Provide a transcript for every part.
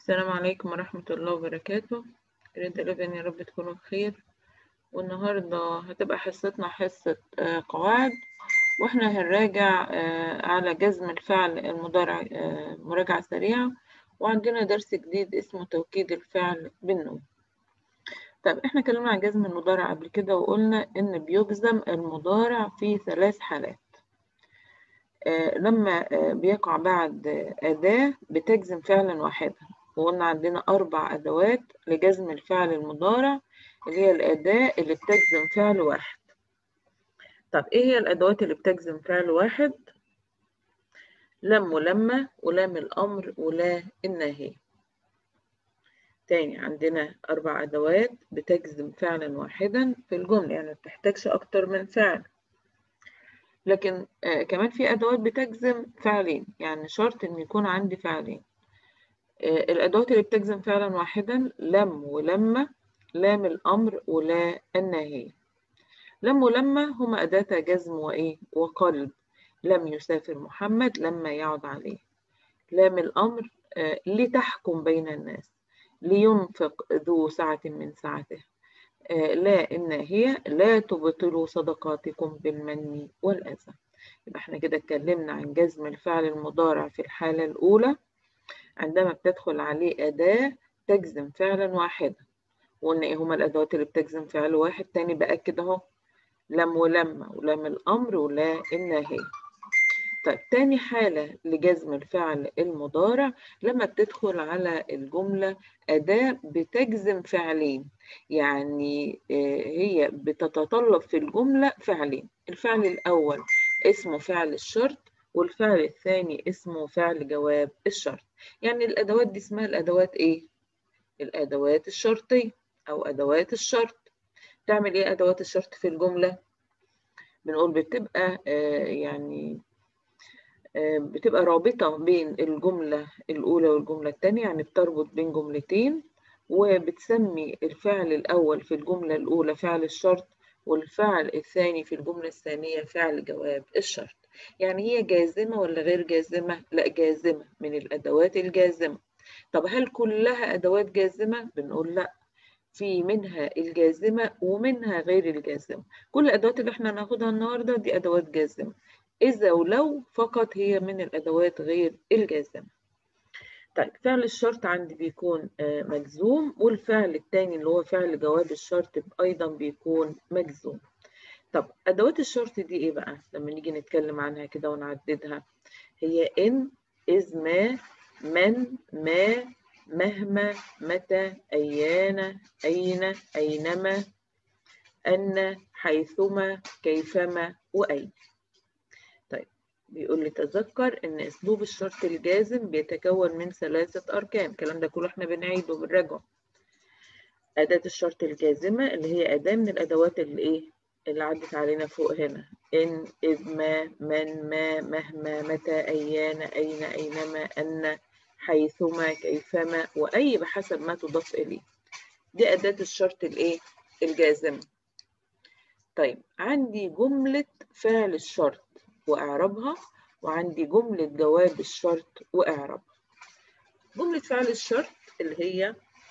السلام عليكم ورحمة الله وبركاته جريد 11 يا رب تكونوا بخير والنهاردة هتبقى حصتنا حصة آه، قواعد واحنا هنراجع آه، على جزم الفعل المضارع آه، مراجعة سريعة وعندنا درس جديد اسمه توكيد الفعل بالنون طيب احنا اتكلمنا عن جزم المضارع قبل كده وقلنا ان بيجزم المضارع في ثلاث حالات آه، لما آه، بيقع بعد آه، أداة بتجزم فعلا واحدا وقلنا عندنا أربع أدوات لجزم الفعل المضارع اللي هي الأداة اللي بتجزم فعل واحد طب إيه هي الأدوات اللي بتجزم فعل واحد؟ لم ولما ولام الأمر ولا النهي تاني عندنا أربع أدوات بتجزم فعلا واحدا في الجملة يعني ما بتحتاجش أكتر من فعل لكن آه كمان في أدوات بتجزم فعلين يعني شرط إن يكون عندي فعلين آه الأدوات اللي بتجزم فعلا واحدا لم ولما لام الأمر ولا النهي لم ولما هما أداة جزم وإيه وقلب لم يسافر محمد لما يعد عليه لام الأمر آه لتحكم بين الناس لينفق ذو سعة من سعته آه لا إن هي لا تبطلوا صدقاتكم بالمن والأذى يبقى احنا كده اتكلمنا عن جزم الفعل المضارع في الحالة الأولى عندما بتدخل عليه أداة تجزم فعلا واحدا وقلنا ايه هما الأدوات اللي بتجزم فعل واحد تاني بأكد اهو لم ولما ولام الأمر ولا النهي طيب تاني حالة لجزم الفعل المضارع لما بتدخل على الجملة أداة بتجزم فعلين يعني هي بتتطلب في الجملة فعلين الفعل الأول اسمه فعل الشرط والفعل الثاني اسمه فعل جواب الشرط يعني الأدوات دي اسمها الأدوات إيه؟ الأدوات الشرطية أو أدوات الشرط تعمل إيه أدوات الشرط في الجملة؟ بنقول بتبقى آه يعني بتبقى رابطة بين الجملة الأولى والجملة الثانية يعني بتربط بين جملتين وبتسمي الفعل الأول في الجملة الأولى فعل الشرط والفعل الثاني في الجملة الثانية فعل جواب الشرط يعني هي جازمة ولا غير جازمة؟ لا جازمة من الأدوات الجازمة طب هل كلها أدوات جازمة؟ بنقول لا في منها الجازمة ومنها غير الجازمة كل الأدوات اللي احنا هناخدها النهاردة دي أدوات جازمة إذا ولو فقط هي من الأدوات غير الجازمة طيب فعل الشرط عندي بيكون مجزوم والفعل الثاني اللي هو فعل جواب الشرط أيضا بيكون مجزوم طب أدوات الشرط دي إيه بقى لما نيجي نتكلم عنها كده ونعددها هي إن إذ ما من ما مهما متى أيان أين أينما أن حيثما كيفما وأين بيقول لي تذكر ان اسلوب الشرط الجازم بيتكون من ثلاثة اركان الكلام ده كله احنا بنعيده وبنراجعه اداة الشرط الجازمة اللي هي اداة من الادوات اللي ايه اللي عدت علينا فوق هنا ان اذ ما من ما مهما متى ايان اين اينما ان حيثما كيفما واي بحسب ما تضاف اليه دي اداة الشرط الايه الجازمة طيب عندي جملة فعل الشرط وإعرابها وعندي جملة جواب الشرط وإعرابها جملة فعل الشرط اللي هي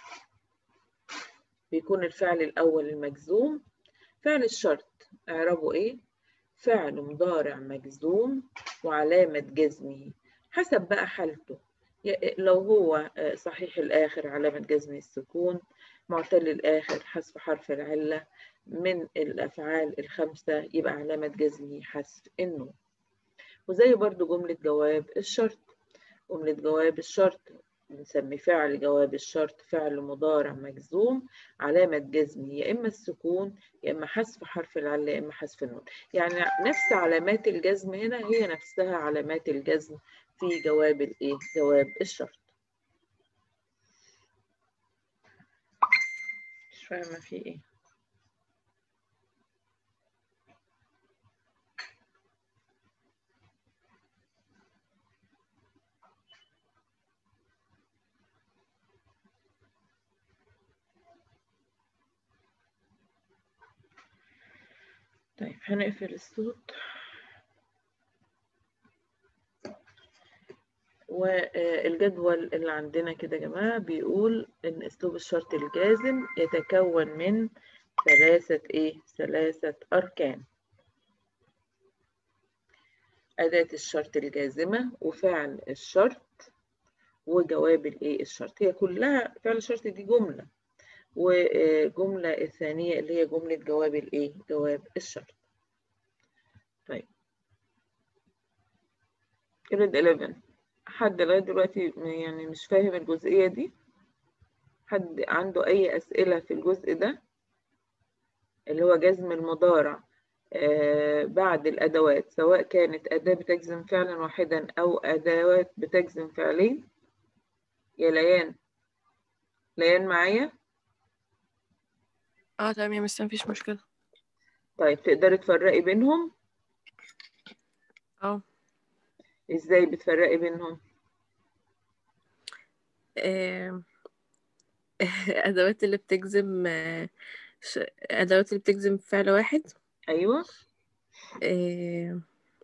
بيكون الفعل الأول المجزوم فعل الشرط إعرابه إيه؟ فعل مضارع مجزوم وعلامة جزمه حسب بقى حالته لو هو صحيح الآخر علامة جزمه السكون معتل الآخر حذف حرف العلة من الأفعال الخمسة يبقى علامة جزمه حذف النون وزي برضو جملة جواب الشرط جملة جواب الشرط بنسمي فعل جواب الشرط فعل مضارع مجزوم علامة جزمه يا إما السكون يا إما حذف حرف العلة يا إما حذف النون يعني نفس علامات الجزم هنا هي نفسها علامات الجزم في جواب الإيه؟ جواب الشرط مش فاهمة في إيه طيب هنقفل الصوت والجدول اللي عندنا كده يا جماعة بيقول إن أسلوب الشرط الجازم يتكون من ثلاثة إيه؟ ثلاثة أركان أداة الشرط الجازمة وفعل الشرط وجواب الإيه؟ الشرط هي كلها فعل الشرط دي جملة وجملة الثانية اللي هي جملة جواب الإيه؟ جواب الشرط طيب جريد 11 حد لغاية دلوقتي يعني مش فاهم الجزئية دي حد عنده أي أسئلة في الجزء ده اللي هو جزم المضارع آه بعد الأدوات سواء كانت أداة بتجزم فعلا واحدا أو أدوات بتجزم فعلين يا ليان ليان معايا اه تمام يا مس مفيش مشكلة طيب تقدري تفرقي بينهم اه ازاي بتفرقي بينهم آه، أدوات اللي بتجزم آه، ش- أدوات اللي بتجزم فعل واحد ايوه آه،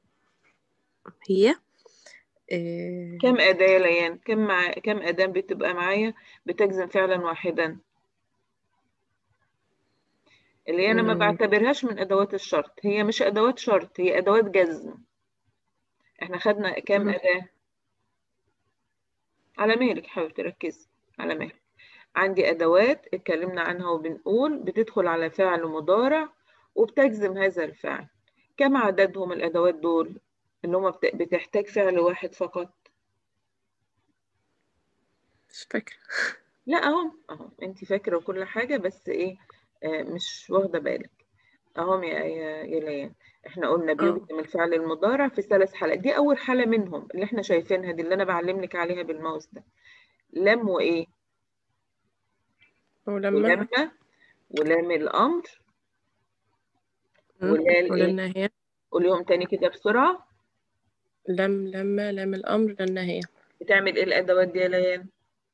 هي آه، كم أداة يا ليان كم مع... كم أداة بتبقى معايا بتجزم فعلا واحدا اللي هي أنا ما مم، بعتبرهاش من أدوات الشرط هي مش أدوات شرط هي أدوات جزم احنا خدنا كم مم، أداة على مهلك حاول تركزي على مهلك عندي أدوات اتكلمنا عنها وبنقول بتدخل على فعل مضارع وبتجزم هذا الفعل كم عددهم الأدوات دول اللي هما بت... بتحتاج فعل واحد فقط مش فاكرة لا اهو اهو انت فاكره كل حاجه بس ايه آه مش واخده بالك اهم يا يا يا ليان احنا قلنا اه بيجزم الفعل المضارع في ثلاث حالات دي اول حاله منهم اللي احنا شايفينها دي اللي انا بعلم لك عليها بالماوس ده لم وايه ولما ولما ولام الامر مم، ولال ايه ولما هي قوليهم تاني كده بسرعه لم لما لم الأمر لأنها هي بتعمل ايه الادوات دي يا ليان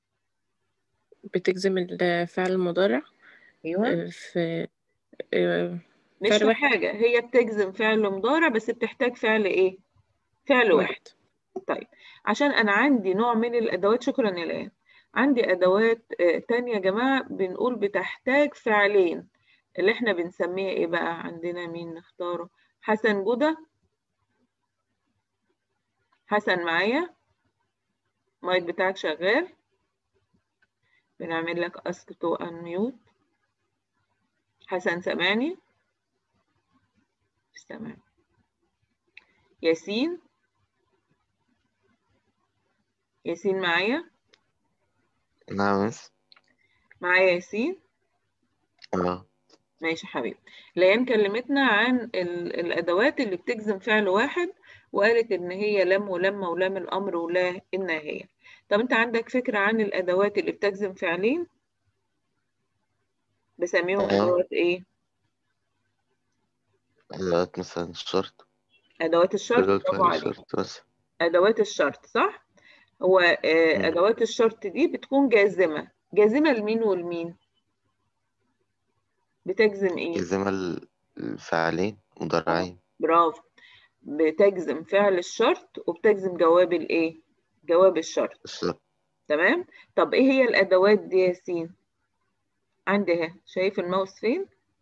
بتجزم الفعل المضارع ايوه آه، في آه، مش فعل في واحد حاجه هي بتجزم فعل مضارع بس بتحتاج فعل ايه فعل واحد واحد طيب عشان أنا عندي نوع من الأدوات شكرا يا ليان عندي أدوات آه، تانية يا جماعة بنقول بتحتاج فعلين اللي احنا بنسميها ايه بقى عندنا مين نختاره حسن جودة حسن معايا المايك بتاعك شغال بنعمل لك اسك تو انميوت حسن سامعني مش سامعني ياسين ياسين معايا نعم مس معايا ياسين اه ماشي يا حبيبي ليان كلمتنا عن ال- الأدوات اللي بتجزم فعل واحد وقالت إن هي لم ولما ولام الأمر ولا النهاية طب أنت عندك فكرة عن الأدوات اللي بتجزم فعلين بسميهم اه أدوات إيه؟ أدوات مثلا الشرط أدوات الشرط أدوات برافو فعل عليك الشرط بس أدوات الشرط صح؟ هو آه، مم. أدوات الشرط دي بتكون جازمة جازمة لمين والمين؟ بتجزم إيه؟ جزم ال- الفعلين آه مضارعين برافو بتجزم فعل الشرط وبتجزم جواب الإيه؟ جواب الشرط الشرط تمام طب ايه هي الادوات دي يا ياسين عندي اهي شايف الماوس فين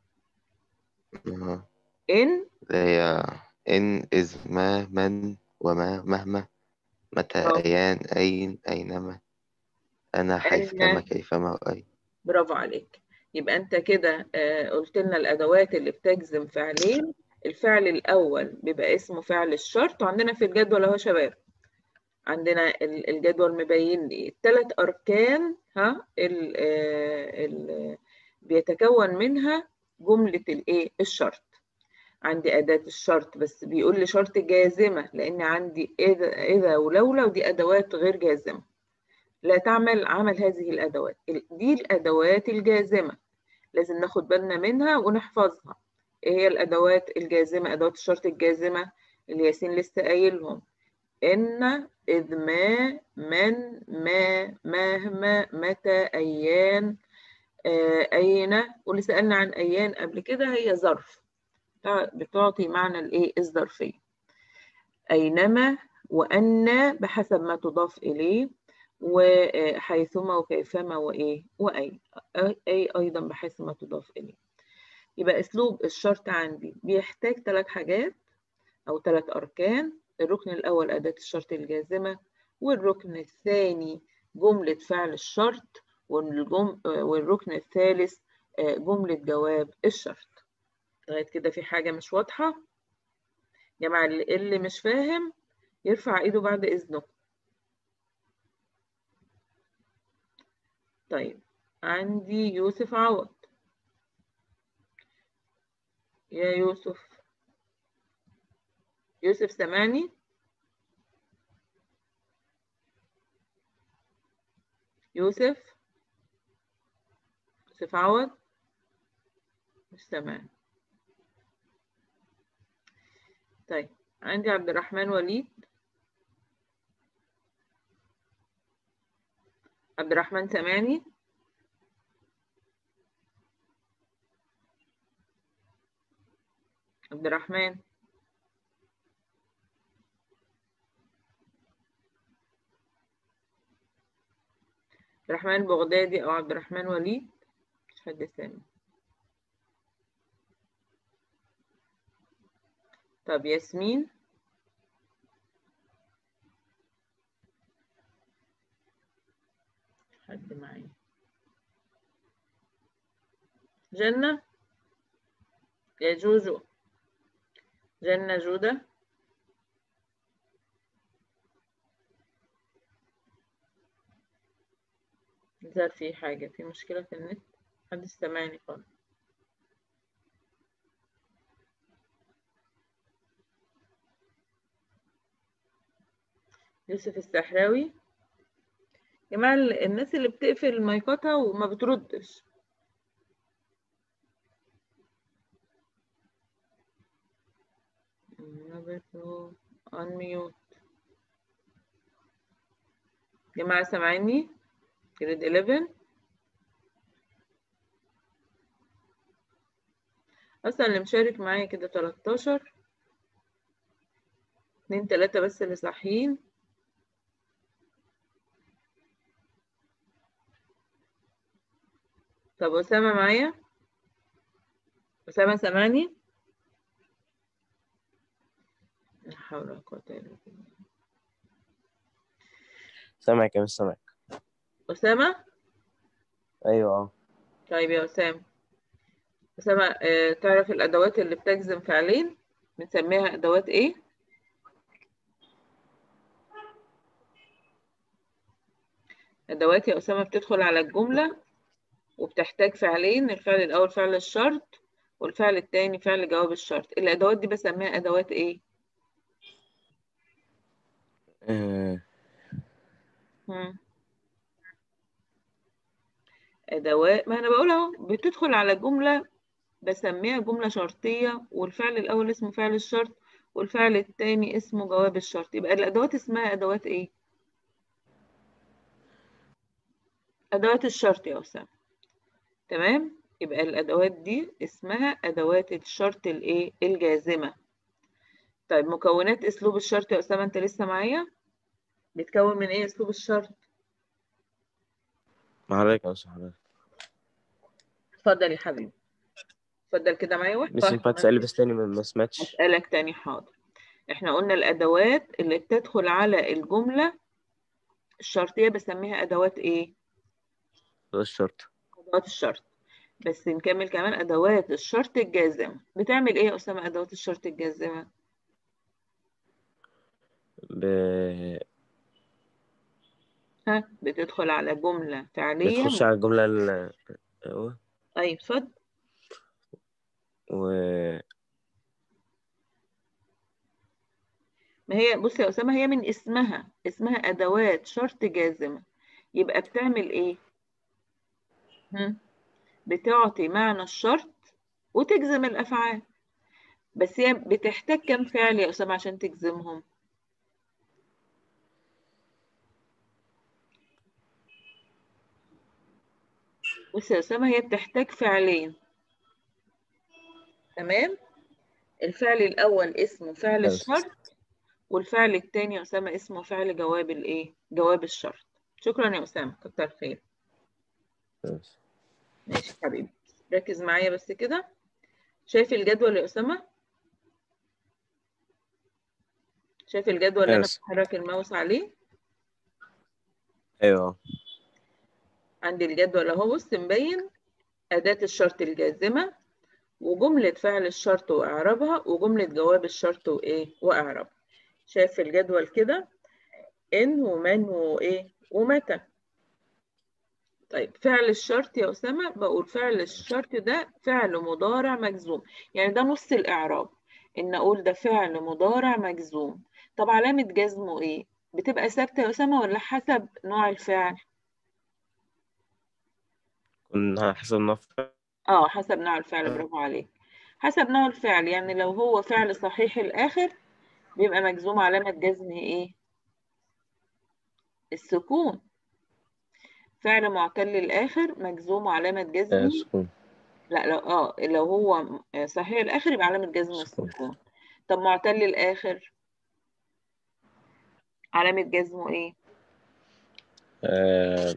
آه. ان اللي هي إن إذ ما من وما مهما متى برافو أيان أين أينما أنا حيث كما ان كيفما وأي برافو عليك يبقى انت كده آه، قلت لنا الادوات اللي بتجزم فعلين الفعل الاول بيبقى اسمه فعل الشرط وعندنا في الجدول اهو يا شباب عندنا ال- الجدول مبين لي الثلاث اركان ها ال ال بيتكون منها جملة الايه الشرط عندي أداة الشرط بس بيقول لي شرط جازمة لأن عندي إذا إذا ولولا ودي أدوات غير جازمة لا تعمل عمل هذه الأدوات ال- دي الأدوات الجازمة لازم ناخد بالنا منها ونحفظها إيه هي الأدوات الجازمة أدوات الشرط الجازمة اللي ياسين لسه قايلهم إن إذ ما من ما مهما متى أيان آه، أين واللي سألنا عن أيان قبل كده هي ظرف بتع- بتعطي معنى الإيه الظرفية أينما وأن بحسب ما تضاف إليه وحيثما وكيفما وإيه وأي أي أيضا بحسب ما تضاف إليه يبقى أسلوب الشرط عندي بيحتاج ثلاث حاجات أو ثلاث أركان الركن الأول أداة الشرط الجازمة والركن الثاني جملة فعل الشرط والجم... والركن الثالث جملة جواب الشرط لغاية كده في حاجة مش واضحة يا جماعة اللي مش فاهم يرفع ايده بعد إذنه طيب عندي يوسف عوض يا يوسف يوسف سامعني يوسف يوسف عوض مش سامعني طيب عندي عبد الرحمن وليد عبد الرحمن سامعني عبد الرحمن عبد الرحمن البغدادي أو عبد الرحمن وليد مش حد سامع طب ياسمين حد معايا جنة يا جوجو جنة جودة ظهر في حاجة في مشكلة في النت محدش سامعني خالص يوسف السحراوي يا جماعة الناس اللي بتقفل مايكاتها وما بتردش unmute يا جماعة سامعيني جريد 11 أصلا اللي مشارك معايا كده 13 اتنين تلاتة بس اللي صاحيين طب أسامة معايا أسامة سامعني لا حول ولا قوة إلا بالله سامعك يا مش سامعك أسامة ايوه اه طيب يا أسامة أسامة آه، تعرف الأدوات اللي بتجزم فعلين بنسميها أدوات إيه؟ أدوات يا أسامة بتدخل على الجملة وبتحتاج فعلين الفعل الأول فعل الشرط والفعل التاني فعل جواب الشرط الأدوات دي بسميها أدوات إيه؟ آه، مم. أدوات ما أنا بقول أهو بتدخل على الجملة بسميها جملة شرطية والفعل الأول اسمه فعل الشرط والفعل التاني اسمه جواب الشرط يبقى الأدوات اسمها أدوات إيه؟ أدوات الشرط يا أسامة تمام؟ يبقى الأدوات دي اسمها أدوات الشرط الإيه؟ الجازمة طيب مكونات أسلوب الشرط يا أسامة أنت لسه معايا؟ بيتكون من إيه أسلوب الشرط؟ مع حضرتك يا أستاذ حضرتك اتفضل يا حبيبي اتفضل كده معايا مش واحد ينفع تسألي بس تاني ما ما سمعتش أسألك تاني حاضر احنا قلنا الأدوات اللي بتدخل على الجملة الشرطية بسميها أدوات إيه؟ ده الشرط أدوات الشرط بس نكمل كمان أدوات الشرط الجازمة بتعمل إيه يا أسامة أدوات الشرط الجازمة؟ ب... ها بتدخل على جملة فعلية بتخش على الجملة ال... أيوه أي اتفضل و ما هي بصي يا أسامة هي من اسمها اسمها أدوات شرط جازمة يبقى بتعمل إيه؟ هم؟ بتعطي معنى الشرط وتجزم الأفعال بس هي بتحتاج كم فعل يا أسامة عشان تجزمهم؟ بصي يا أسامة هي بتحتاج فعلين تمام؟ الفعل الأول اسمه فعل حلو. الشرط والفعل التاني يا أسامة اسمه فعل جواب الإيه؟ جواب الشرط شكرا يا أسامة كتر خير ماشي ماشي حبيبي ركز معايا بس كده شايف الجدول يا أسامة؟ شايف الجدول اللي أنا يس. بحرك الماوس عليه؟ أيوه عندي الجدول أهو بص مبين أداة الشرط الجازمة وجملة فعل الشرط وإعرابها وجملة جواب الشرط وإيه وإعرابها شايف في الجدول كده إن ومن وإيه ومتى طيب فعل الشرط يا أسامة بقول فعل الشرط ده فعل مضارع مجزوم يعني ده نص الإعراب إن أقول ده فعل مضارع مجزوم طب علامة جزمه إيه بتبقى ثابتة يا أسامة ولا حسب نوع الفعل كنا حسب نفع اه حسب نوع الفعل برافو عليك حسب نوع الفعل يعني لو هو فعل صحيح الآخر بيبقى مجزوم علامة جزمه إيه السكون فعل معتل الآخر مجزوم علامة جزمه سكون لا لو اه لو هو م- صحيح الآخر يبقى علامة جزمه سكون. السكون طب معتل الآخر علامة جزمه إيه آه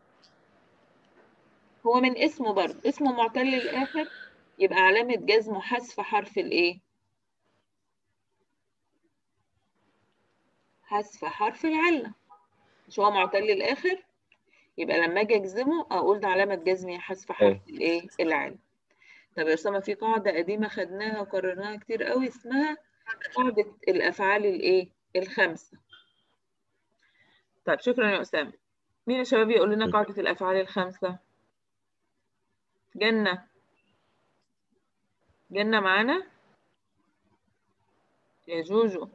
هو من اسمه برضه اسمه معتل الآخر يبقى علامة جزمه حذف حرف الإيه حذف حرف العلة مش هو معتل الآخر يبقى لما أجي أجزمه أقول ده علامة جزمي حذف حرف أيوة. الإيه العلة طب يا أسامة في قاعدة قديمة خدناها وكررناها كتير قوي اسمها قاعدة الأفعال الإيه الخمسة طيب شكرا يا أسامة مين يا شباب يقول لنا م. قاعدة الأفعال الخمسة جنة جنة معانا يا جوجو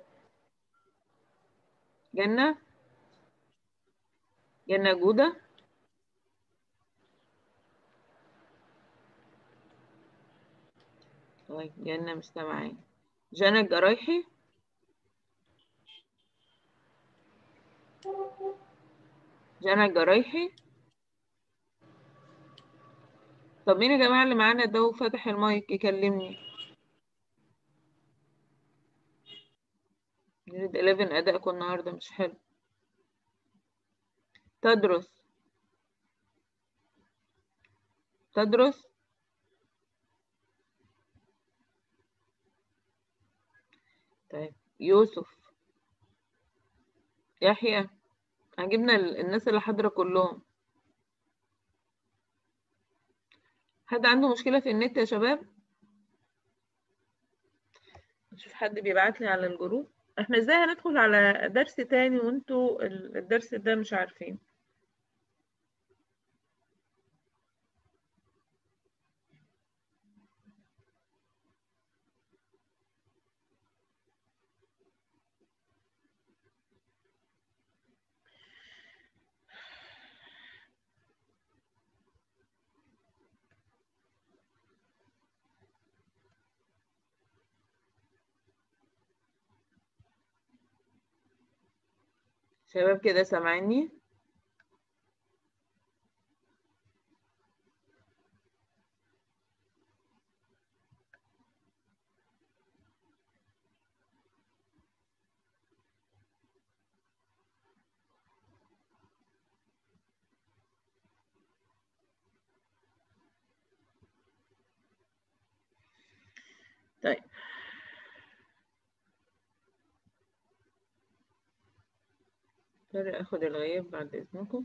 جنة جنة جودة طيب جنة مش سامعاني جنى الجرايحي جنى الجرايحي طب مين يا جماعة اللي معانا ده وفتح المايك يكلمني جريد 11 أدائكم النهاردة مش حلو تدرس تدرس طيب يوسف يحيى عجبنا ال- الناس اللي حاضرة كلهم حد عنده مشكلة في النت يا شباب نشوف حد بيبعت لي على الجروب احنا ازاي هندخل على درس تاني وانتوا ال- الدرس ده مش عارفين شباب كده سامعيني طيب اضطر اخد الغياب بعد اذنكم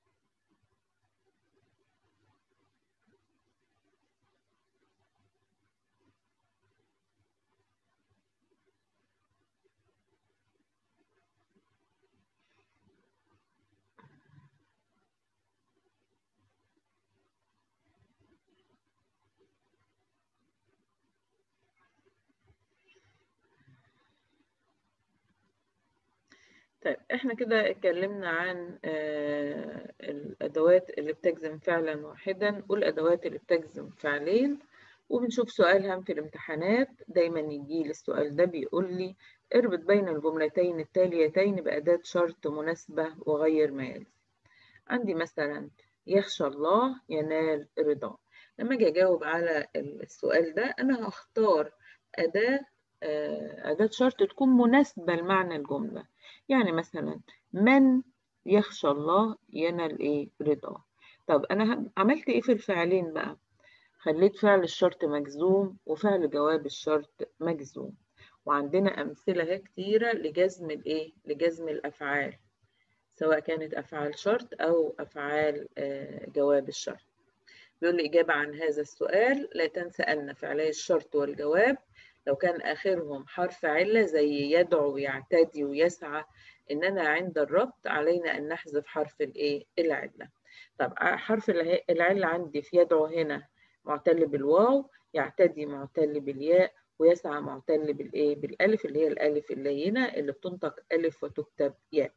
طيب احنا كده اتكلمنا عن آه، الادوات اللي بتجزم فعلا واحدا والادوات اللي بتجزم فعلين وبنشوف سؤال هام في الامتحانات دايما يجي لي السؤال ده بيقول لي اربط بين الجملتين التاليتين بأداة شرط مناسبة وغير ما يلي عندي مثلا يخشى الله ينال رضاه لما اجي اجاوب على السؤال ده انا هختار أداة آه، أداة شرط تكون مناسبة لمعنى الجملة يعني مثلا من يخشى الله ينال إيه رضاه طب أنا ه- عملت إيه في الفعلين بقى خليت فعل الشرط مجزوم وفعل جواب الشرط مجزوم وعندنا أمثلة هي كتيرة لجزم الإيه لجزم الأفعال سواء كانت أفعال شرط أو أفعال آه، جواب الشرط بيقول لي إجابة عن هذا السؤال لا تنسى أن فعلي الشرط والجواب لو كان آخرهم حرف علة زي يدعو ويعتدي ويسعى إننا عند الربط علينا أن نحذف حرف الإيه العلة طب حرف الع- العلة عندي في يدعو هنا معتل بالواو يعتدي معتل بالياء ويسعى معتل بالإيه بالألف اللي هي الألف اللينة اللي بتنطق ألف وتكتب ياء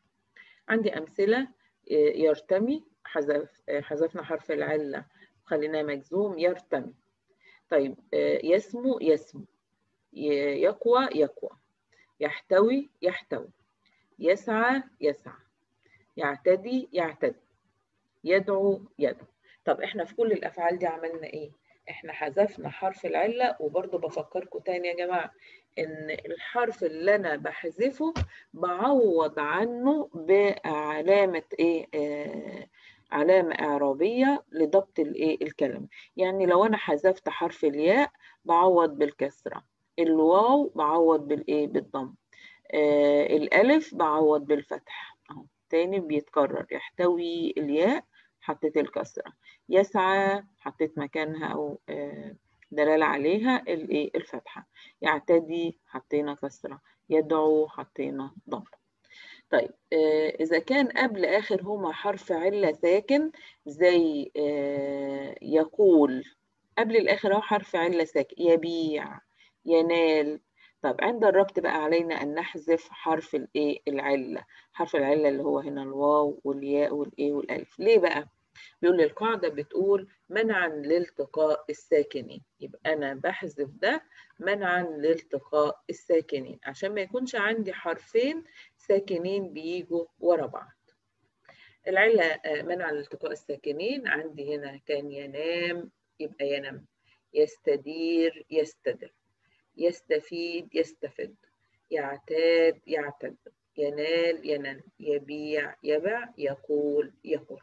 عندي أمثلة إيه، يرتمي حذف آه، حذفنا حرف العلة وخليناه مجزوم يرتمي طيب آه، يسمو يسمو ي- يقوى يقوى يحتوي يحتوي يسعى يسعى يعتدي يعتدي يدعو يدعو طب احنا في كل الافعال دي عملنا ايه احنا حذفنا حرف العله وبرضه بفكركم تاني يا جماعه ان الحرف اللي انا بحذفه بعوض عنه بعلامه ايه آه علامه اعرابيه لضبط الايه الكلمه يعني لو انا حذفت حرف الياء بعوض بالكسره الواو بعوض بالايه بالضم آه الالف بعوض بالفتح اهو تاني بيتكرر يحتوي الياء حطيت الكسرة يسعى حطيت مكانها أو آه، دلالة عليها الإيه الفتحة يعتدي حطينا كسرة يدعو حطينا ضم طيب آه، إذا كان قبل آخر هما حرف علة ساكن زي آه، يقول قبل الآخر هو حرف علة ساكن يبيع ينال طب عند الربط بقى علينا أن نحذف حرف الإيه العلة حرف العلة اللي هو هنا الواو والياء والإيه والألف ليه بقى؟ بيقول لي القاعدة بتقول منعا لالتقاء الساكنين يبقى أنا بحذف ده منعا لالتقاء الساكنين عشان ما يكونش عندي حرفين ساكنين بيجوا ورا بعض العلة آه، منع لالتقاء الساكنين عندي هنا كان ينام يبقى ينام يستدير يستدر يستفيد يستفد يعتاد يعتد ينال ينال يبيع يبع يقول يقول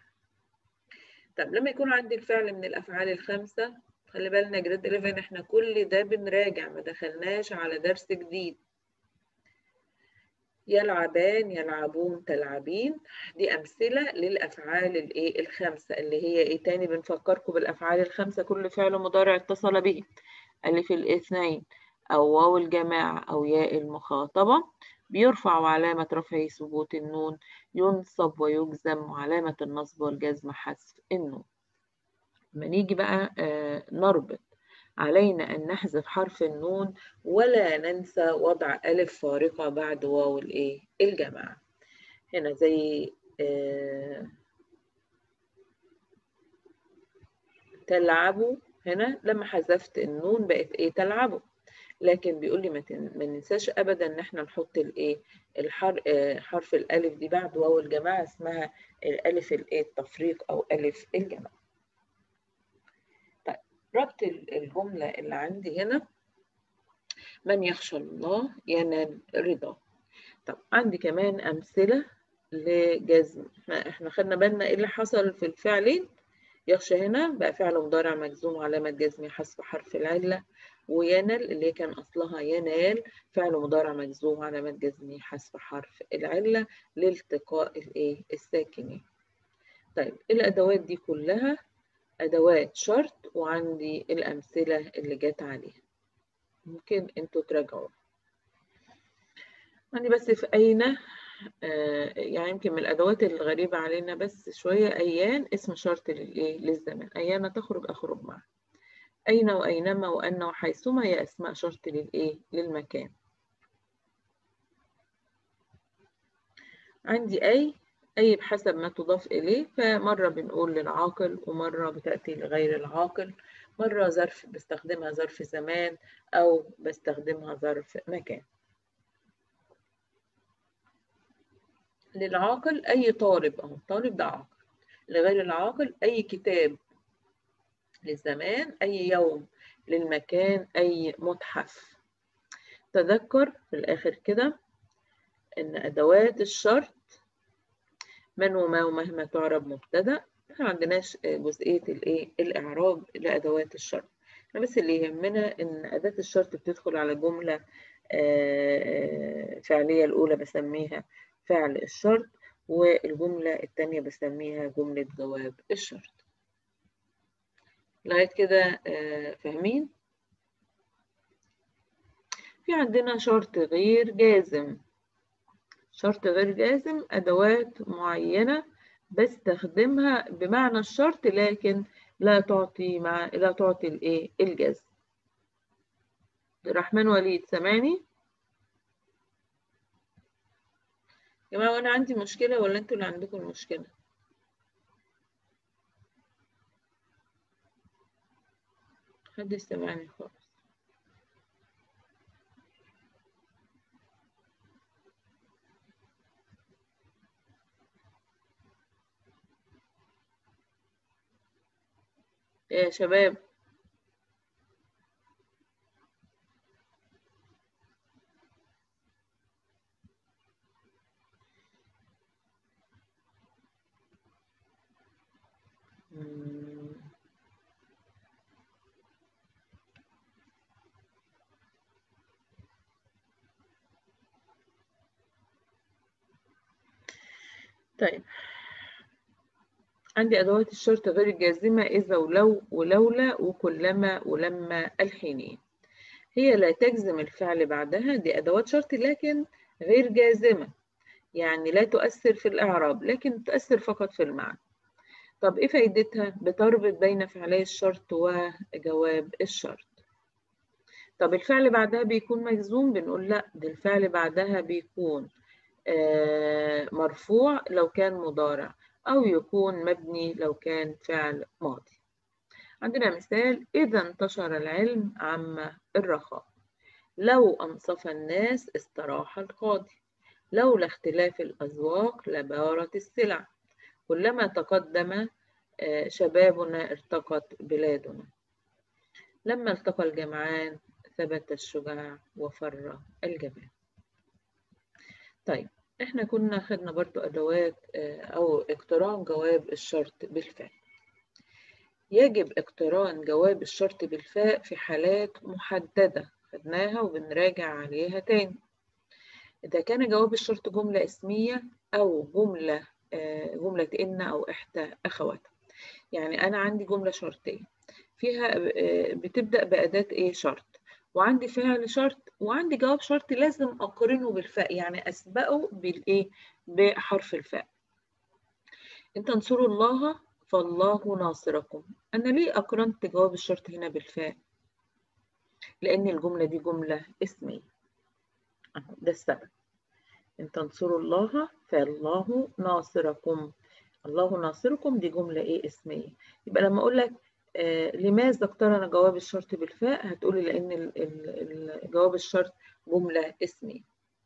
طب لما يكون عندي الفعل من الأفعال الخمسة خلي بالنا جريد 11 احنا كل ده بنراجع ما دخلناش على درس جديد يلعبان يلعبون تلعبين دي أمثلة للأفعال الإيه الخمسة اللي هي إيه تاني بنفكركم بالأفعال الخمسة كل فعل مضارع اتصل به ألف الاثنين أو واو الجماعة أو ياء المخاطبة بيرفع وعلامة رفعه ثبوت النون ينصب ويجزم وعلامة النصب والجزم حذف النون لما نيجي بقى آه، نربط علينا أن نحذف حرف النون ولا ننسى وضع ألف فارقة بعد واو الإيه الجماعة هنا زي آه، تلعبوا هنا لما حذفت النون بقت إيه تلعبوا لكن بيقول لي ما تن- ما ننساش ابدا ان احنا نحط الايه الحر آه، حرف الالف دي بعد واو الجماعه اسمها الالف الايه التفريق او الف الجماعه طيب ربط ال- الجمله اللي عندي هنا من يخشى الله ينال رضاه طب عندي كمان امثله لجزم احنا احنا خدنا بالنا ايه اللي حصل في الفعلين يخشى هنا بقى فعل مضارع مجزوم علامة جزم حذف حرف العلة وينال اللي كان أصلها ينال فعل مضارع مجزوم علامة جزم حذف حرف العلة لالتقاء الإيه الساكنين طيب الأدوات دي كلها أدوات شرط وعندي الأمثلة اللي جت عليها ممكن انتوا تراجعوا عندي بس في أين آه، يعني يمكن من الأدوات الغريبة علينا بس شوية أيان اسم شرط للإيه للزمن أيان تخرج أخرج معه أين وأينما وأن وحيثما هي أسماء شرط للإيه للمكان عندي أي أي بحسب ما تضاف إليه فمرة بنقول للعاقل ومرة بتأتي لغير العاقل مرة ظرف بستخدمها ظرف زمان أو بستخدمها ظرف مكان للعاقل أي طالب أهو طالب ده عاقل لغير العاقل أي كتاب للزمان أي يوم للمكان أي متحف تذكر في الآخر كده إن أدوات الشرط من وما ومهما تعرب مبتدأ احنا ما عندناش جزئية الإيه الإعراب لأدوات الشرط احنا بس اللي يهمنا إن أداة الشرط بتدخل على جملة فعلية الأولى بسميها فعل الشرط والجملة التانية بسميها جملة جواب الشرط لغاية كده فاهمين؟ في عندنا شرط غير جازم شرط غير جازم أدوات معينة بستخدمها بمعنى الشرط لكن لا تعطي مع لا تعطي الايه الجزم الرحمن وليد سامعني يا جماعه وانا عندي مشكله ولا انتوا اللي عندكم المشكله محدش سامعني خالص يا شباب طيب عندي أدوات الشرط غير الجازمة إذا ولو ولولا وكلما ولما الحينية هي لا تجزم الفعل بعدها دي أدوات شرط لكن غير جازمة يعني لا تؤثر في الإعراب لكن تؤثر فقط في المعنى طب إيه فايدتها؟ بتربط بين فعلي الشرط وجواب الشرط طب الفعل بعدها بيكون مجزوم بنقول لا ده الفعل بعدها بيكون آه مرفوع لو كان مضارع أو يكون مبني لو كان فعل ماضي عندنا مثال إذا انتشر العلم عم الرخاء لو أنصف الناس استراح القاضي لولا اختلاف الأذواق لبارت السلع كلما تقدم شبابنا ارتقت بلادنا لما التقى الجمعان ثبت الشجاع وفر الجبان طيب احنا كنا خدنا برضو ادوات او اقتران جواب الشرط بالفعل يجب اقتران جواب الشرط بالفاء في حالات محددة خدناها وبنراجع عليها تاني إذا كان جواب الشرط جملة اسمية أو جملة جملة إن أو إحدى أخواتها يعني أنا عندي جملة شرطية فيها بتبدأ بأداة إيه شرط وعندي فعل شرط وعندي جواب شرط لازم أقرنه بالفاء يعني أسبقه بالإيه بحرف الفاء إن تنصروا الله فالله ناصركم أنا ليه أقرنت جواب الشرط هنا بالفاء لأن الجملة دي جملة اسمية ده السبب إن تنصروا الله فالله ناصركم الله ناصركم دي جملة إيه اسمية يبقى لما أقول لك آه لماذا اقترن جواب الشرط بالفاء هتقولي لأن ال ال جواب الشرط جملة اسمية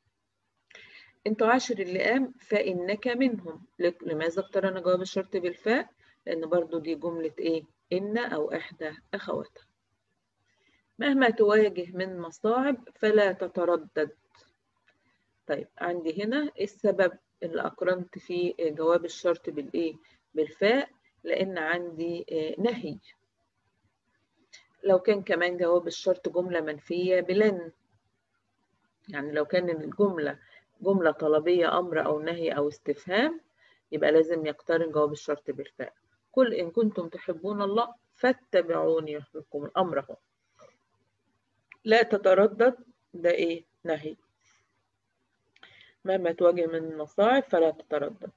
إن تعاشر اللئام فإنك منهم لماذا اقترن جواب الشرط بالفاء لأن برضو دي جملة إيه إن أو إحدى أخواتها مهما تواجه من مصاعب فلا تتردد طيب عندي هنا السبب اللي أقرنت فيه جواب الشرط بالإيه بالفاء لأن عندي نهي لو كان كمان جواب الشرط جملة منفية بلن يعني لو كان الجملة جملة طلبية أمر أو نهي أو استفهام يبقى لازم يقترن جواب الشرط بالفاء قل إن كنتم تحبون الله فاتبعوني يحببكم الأمر هو لا تتردد ده إيه نهي مهما تواجه من مصاعب فلا تتردد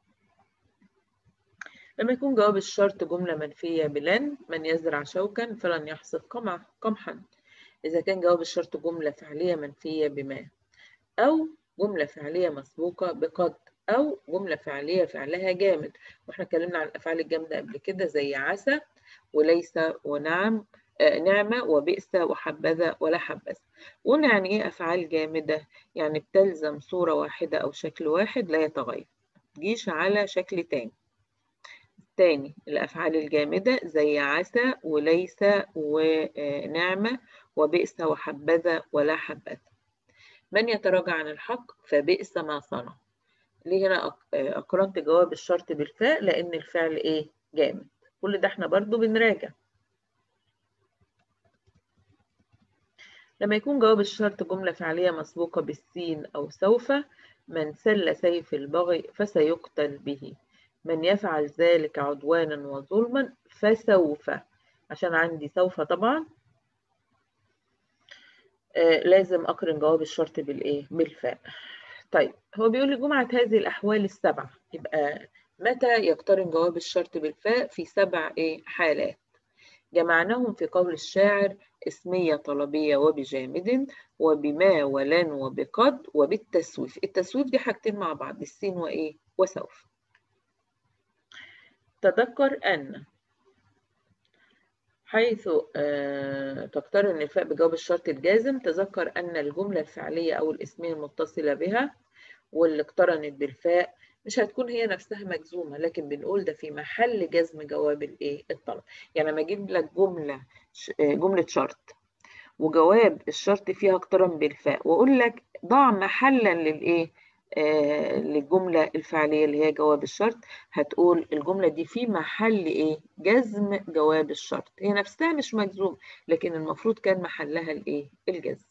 لما يكون جواب الشرط جملة منفية بلن من يزرع شوكا فلن يحصد قمحا إذا كان جواب الشرط جملة فعلية منفية بما أو جملة فعلية مسبوقة بقد أو جملة فعلية فعلها جامد وإحنا اتكلمنا عن الأفعال الجامدة قبل كده زي عسى وليس ونعم آه نعمة وبئس وحبذا ولا حبذا قلنا يعني إيه أفعال جامدة يعني بتلزم صورة واحدة أو شكل واحد لا يتغير تجيش على شكل تاني تاني الأفعال الجامدة زي عسى وليس ونعمة وبئس وحبذا ولا حبذا من يتراجع عن الحق فبئس ما صنع ليه هنا أق- آه، أقرنت جواب الشرط بالفاء لأن الفعل إيه جامد كل ده احنا برضو بنراجع لما يكون جواب الشرط جملة فعلية مسبوقة بالسين أو سوف من سل سيف البغي فسيقتل به من يفعل ذلك عدوانا وظلما فسوف عشان عندي سوف طبعا آه لازم أقرن جواب الشرط بالإيه؟ بالفاء طيب هو بيقول لي جمعة هذه الأحوال السبعة يبقى متى يقترن جواب الشرط بالفاء في سبع إيه حالات جمعناهم في قول الشاعر اسمية طلبية وبجامد وبما ولن وبقد وبالتسويف التسويف دي حاجتين مع بعض السين وإيه وسوف تذكر أن حيث آه، تقترن الفاء بجواب الشرط الجازم تذكر أن الجملة الفعلية أو الاسمية المتصلة بها واللي اقترنت بالفاء مش هتكون هي نفسها مجزومة لكن بنقول ده في محل جزم جواب الايه الطلب يعني لما اجيب لك جملة ش- آه، جملة شرط وجواب الشرط فيها اقترن بالفاء واقول لك ضع محلا للايه آه للجملة الفعلية اللي هي جواب الشرط هتقول الجملة دي في محل ايه جزم جواب الشرط هي نفسها مش مجزوم لكن المفروض كان محلها الايه الجزم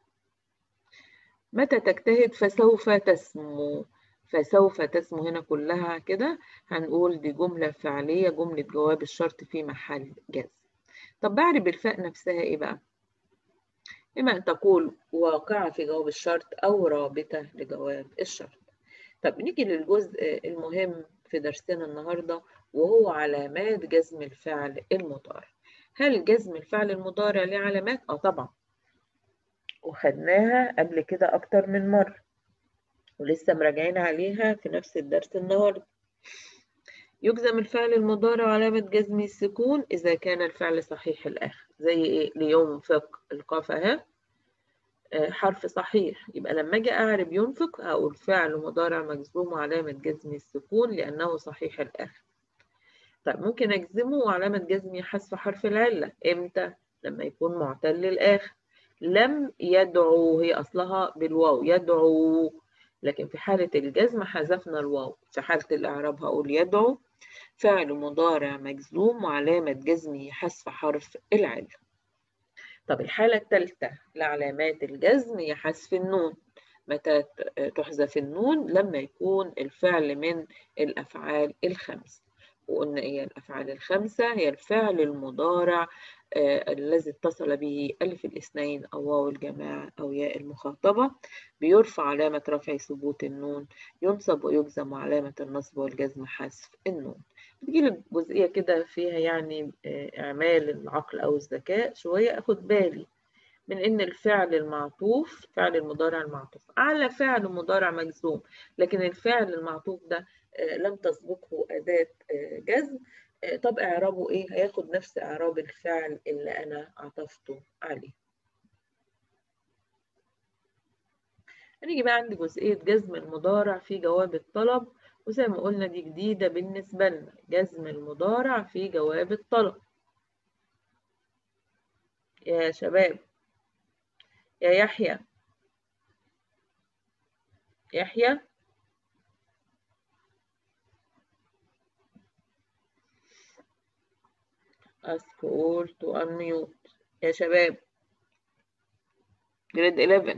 متى تجتهد فسوف تسمو فسوف تسمو هنا كلها كده هنقول دي جملة فعلية جملة جواب الشرط في محل جزم طب بعرب الفاء نفسها ايه بقى إما أن تقول واقعة في جواب الشرط أو رابطة لجواب الشرط طب نيجي للجزء المهم في درسنا النهاردة وهو علامات جزم الفعل المضارع هل جزم الفعل المضارع ليه علامات؟ آه طبعا وخدناها قبل كده أكتر من مرة ولسه مراجعين عليها في نفس الدرس النهاردة يجزم الفعل المضارع علامة جزم السكون إذا كان الفعل صحيح الآخر زي إيه؟ لينفق القاف أهي آه، حرف صحيح يبقى لما أجي أعرب ينفق هقول فعل مضارع مجزوم وعلامة جزم السكون لأنه صحيح الآخر طيب ممكن أجزمه وعلامة جزمي حذف حرف العلة إمتى؟ لما يكون معتل الآخر لم يدعو هي أصلها بالواو يدعو لكن في حالة الجزم حذفنا الواو في حالة الإعراب هقول يدعو فعل مضارع مجزوم وعلامة جزمه حذف حرف العلة طب الحالة الثالثة لعلامات الجزم هي حذف النون متى ت- تحذف النون لما يكون الفعل من الأفعال الخمس وقلنا إيه الأفعال الخمسة هي الفعل المضارع آه الذي اتصل به ألف الاثنين أو واو الجماعة أو ياء المخاطبة بيرفع علامة رفع ثبوت النون ينصب ويجزم علامة النصب والجزم حذف النون بتجيلي جزئية كده فيها يعني آه، إعمال العقل أو الذكاء شوية أخد بالي من إن الفعل المعطوف فعل المضارع المعطوف على فعل مضارع مجزوم لكن الفعل المعطوف ده آه، لم تسبقه أداة آه، جزم آه، طب إعرابه إيه؟ هياخد نفس إعراب الفعل اللي أنا عطفته عليه. هنيجي بقى عند جزئية جزم المضارع في جواب الطلب وزي ما قلنا دي جديدة بالنسبة لنا جزم المضارع في جواب الطلب يا شباب يا يحيى يحيى ask all to unmute يا شباب جريد 11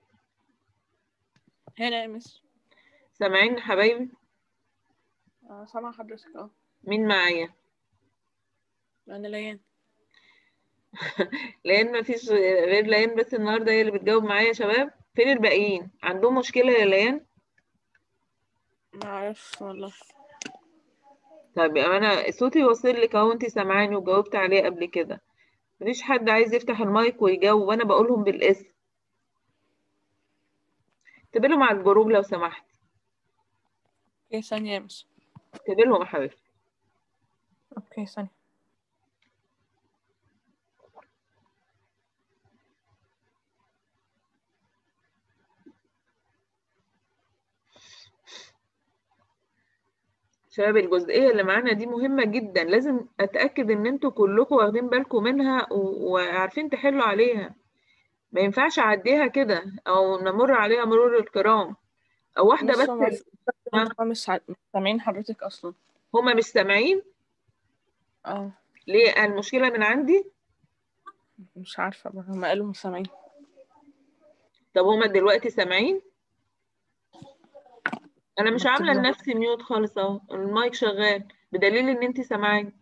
هنا يا مس سامعين يا حبايبي آه، سامعة حضرتك اه مين معايا أنا ليان لان مفيش غير ليان بس النهارده هي اللي بتجاوب معايا يا شباب فين الباقيين عندهم مشكلة يا ليان ما أعرفش والله طيب يبقى انا صوتي واصل لك اهو انت سامعاني وجاوبت عليه قبل كده مفيش حد عايز يفتح المايك ويجاوب وانا بقولهم بالاسم اكتبي لهم على الجروب لو سمحت اوكي ثانية يا مس اكتبي لهم يا حبيبتي اوكي ثانية شباب الجزئية اللي معانا دي مهمة جدا لازم أتأكد إن انتوا كلكم واخدين بالكم منها و- وعارفين تحلوا عليها ما ينفعش اعديها كده او نمر عليها مرور الكرام او واحده بص هما بس هما مش ع- مش سامعين حضرتك أصلا هما مش سامعين اه ليه المشكله من عندي مش عارفة بقى، هما قالوا مش سامعين طب هما دلوقتي سامعين انا مش عامله مكتوب لهم. لنفسي ميوت خالص اهو المايك شغال بدليل ان انت سامعاني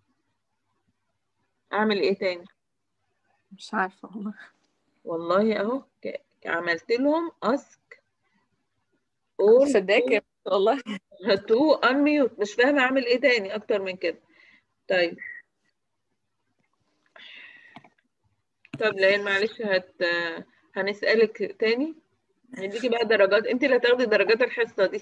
اعمل ايه تاني مش عارفة والله والله اهو ك- عملت لهم اسك all صدقك يا بنت والله تو انميوت مش فاهمه اعمل ايه تاني اكتر من كده طيب طب لين معلش هت هنسألك تاني نديكي بقى درجات انت اللي هتاخدي درجات الحصة دي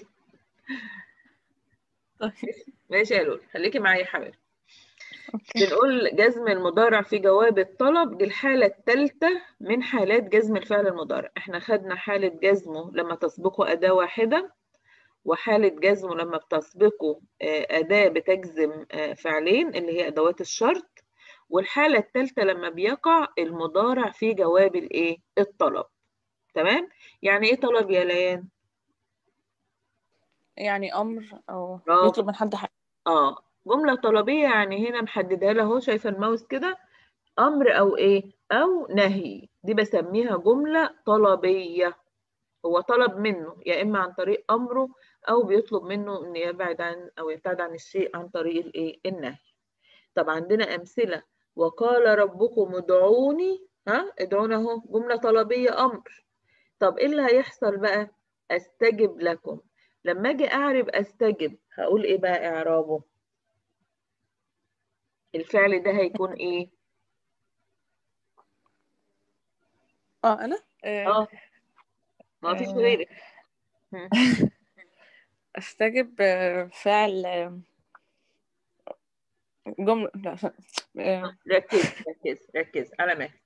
طيب ماشي يا لول خليكي معايا يا حبيبي اوكي بنقول جزم المضارع في جواب الطلب دي الحالة الثالثة من حالات جزم الفعل المضارع احنا خدنا حالة جزمه لما تسبقه أداة واحدة وحالة جزمه لما بتسبقه آه، أداة بتجزم آه، فعلين اللي هي أدوات الشرط والحالة الثالثة لما بيقع المضارع في جواب الإيه؟ الطلب تمام؟ يعني إيه طلب يا ليان؟ يعني أمر أو برافو. يطلب من حد حاجة آه جملة طلبية يعني هنا محددها لها اهو شايفة الماوس كده أمر أو إيه؟ أو نهي دي بسميها جملة طلبية هو طلب منه يا إما عن طريق أمره أو بيطلب منه إن يبعد عن أو يبتعد عن الشيء عن طريق الإيه؟ النهي طب عندنا أمثلة وقال ربكم ادعوني ها ادعونا اهو جملة طلبية أمر طب إيه اللي هيحصل بقى؟ أستجب لكم لما أجي أعرب أستجب هقول إيه بقى إعرابه؟ الفعل ده هيكون إيه؟ اه أنا آه، آه ما فيش آه. غيرك هم. أستجب آه، فعل آه، جملة لا ف- آه، ركز ركز ركز على مهلك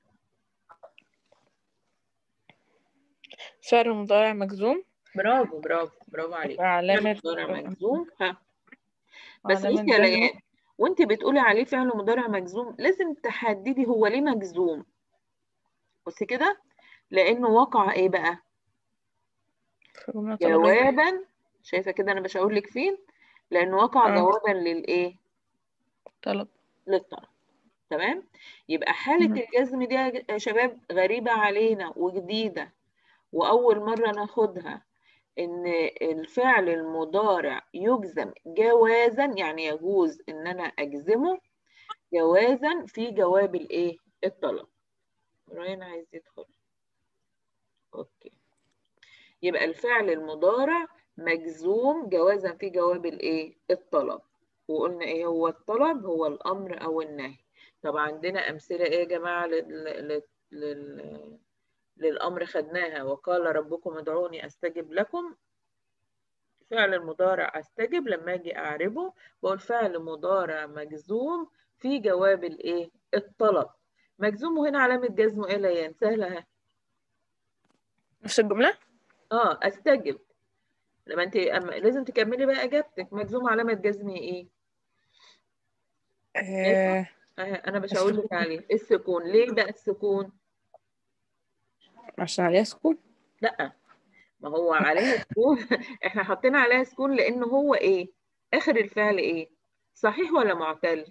فعل مضارع مجزوم برافو برافو برافو عليك وعلامة مضارع مجزوم ها بس وعلامة بصي يا جزمه ليان وانت بتقولي عليه فعل مضارع مجزوم لازم تحددي هو ليه مجزوم بصي كده لانه وقع ايه بقى في جملة طلبية جوابا شايفه كده انا بشاور لك فين لانه وقع اه جوابا للايه طلب للطلب تمام يبقى حاله مهم. الجزم دي يا شباب غريبه علينا وجديده واول مره ناخدها ان الفعل المضارع يجزم جوازا يعني يجوز ان انا اجزمه جوازا في جواب الايه الطلب ريان عايز يدخل اوكي يبقى الفعل المضارع مجزوم جوازا في جواب الايه الطلب وقلنا ايه هو الطلب هو الامر او النهي طب عندنا امثله ايه يا جماعه لل... لل... لل... للامر خدناها وقال ربكم ادعوني استجب لكم فعل المضارع استجب لما اجي اعربه بقول فعل مضارع مجزوم في جواب الايه الطلب مجزوم هنا علامه جزمه ايه ليان سهله اهي نفس الجملة اه استجب لما انت أما لازم تكملي بقى اجابتك مجزوم علامه جزمه ايه آه، آه انا بشاور لك عليه السكون ليه بقى السكون عشان عليها سكون لا ما هو عليها سكون احنا حطينا عليها سكون لان هو ايه اخر الفعل ايه صحيح ولا معتل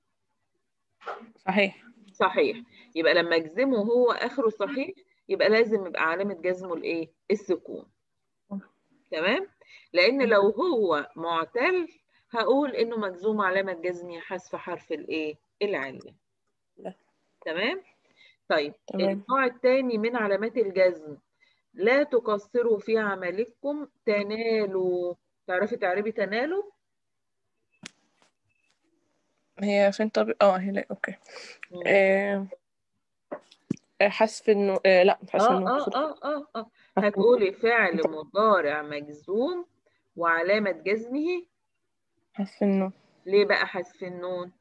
صحيح صحيح يبقى لما اجزمه هو اخره صحيح يبقى لازم يبقى علامة جزمه الايه السكون تمام لان لو هو معتل هقول انه مجزوم علامة جزمه حذف حرف الايه العلة لا. تمام طيب تمام النوع الثاني من علامات الجزم لا تقصروا في عملكم تنالوا تعرفي تعربي تنالوا هي فين طب اه هي لا اوكي مم. آه، آه، حذف انه آه لا مش حذف اه انه اه اه اه اه هتقولي فعل مضارع مجزوم وعلامة جزمه حذف انه ليه بقى حذف النون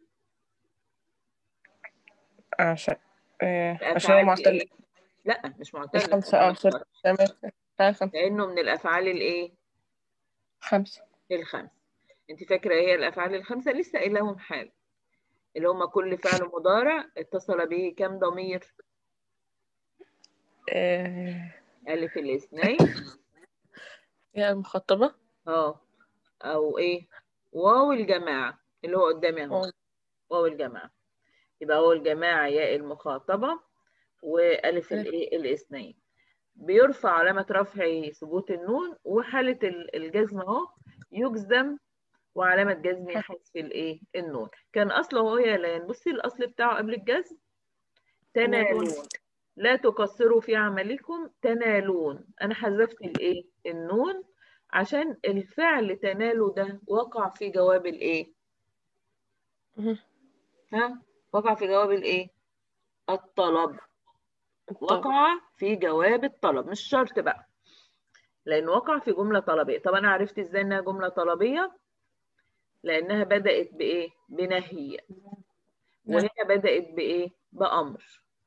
عشان آه، عشان هو الأفعال معتل ايه لا مش معتلة الخمسة اه سوري تمام تعال خمسة لأنه من الأفعال الايه خمسة الخمس انت فاكرة ايه الأفعال الخمسة لسه قايلهم حال اللي هما كل فعل مضارع اتصل به كم ضمير آه، ألف الاثنين يا المخطبة اه أو إيه واو الجماعة اللي هو قدامي أهو واو. واو الجماعة يبقى واو الجماعة ياء المخاطبة وألف ألف. الإيه الاثنين بيرفع علامة رفع ثبوت النون وحالة ال- الجزم أهو يجزم وعلامة جزم حذف الإيه النون كان أصله هو يا لين بصي الأصل بتاعه قبل الجزم تنالون. تنالون لا تقصروا في عملكم تنالون أنا حذفت الإيه النون عشان الفعل تنالوا ده وقع في جواب الإيه مهم. ها وقع في جواب الإيه الطلب الطلب. وقع في جواب الطلب مش شرط بقى لأن وقع في جملة طلبية طب أنا عرفت إزاي إنها جملة طلبية لأنها بدأت بإيه بنهي نعم. وهنا بدأت بإيه بأمر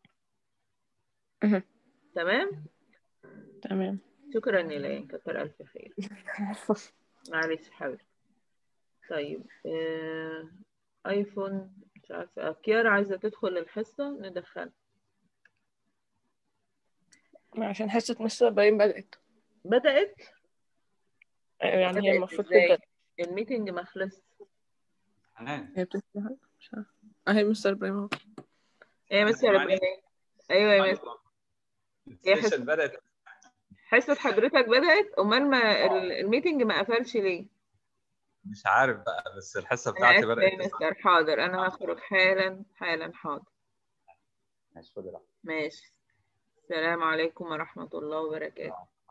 مهم. تمام تمام شكرا إليك كتر ألف خير معلش حبيبي طيب آه... ايفون مش عارفه كيارا عايزه تدخل الحصه ندخلها عشان حصة مستر إبراهيم بدأت بدات يعني هي بدأت المفروض إزاي؟ تبدأ الميتنج ما خلص حنان هي بتفتح مش عارفة أهي مستر إبراهيم أهو ايه مس يا سامعني؟ ربنا ايوه يا مس يا حس- السيشن بدأت حصه حضرتك بدات امال ما ال- الميتنج ما قفلش ليه مش عارف بقى بس الحصة انا بتاعتي اسفه يا بدأت مستر حاضر انا هخرج حالا حالا حاضر ماشي خد راحتك. ماشي السلام عليكم ورحمه الله وبركاته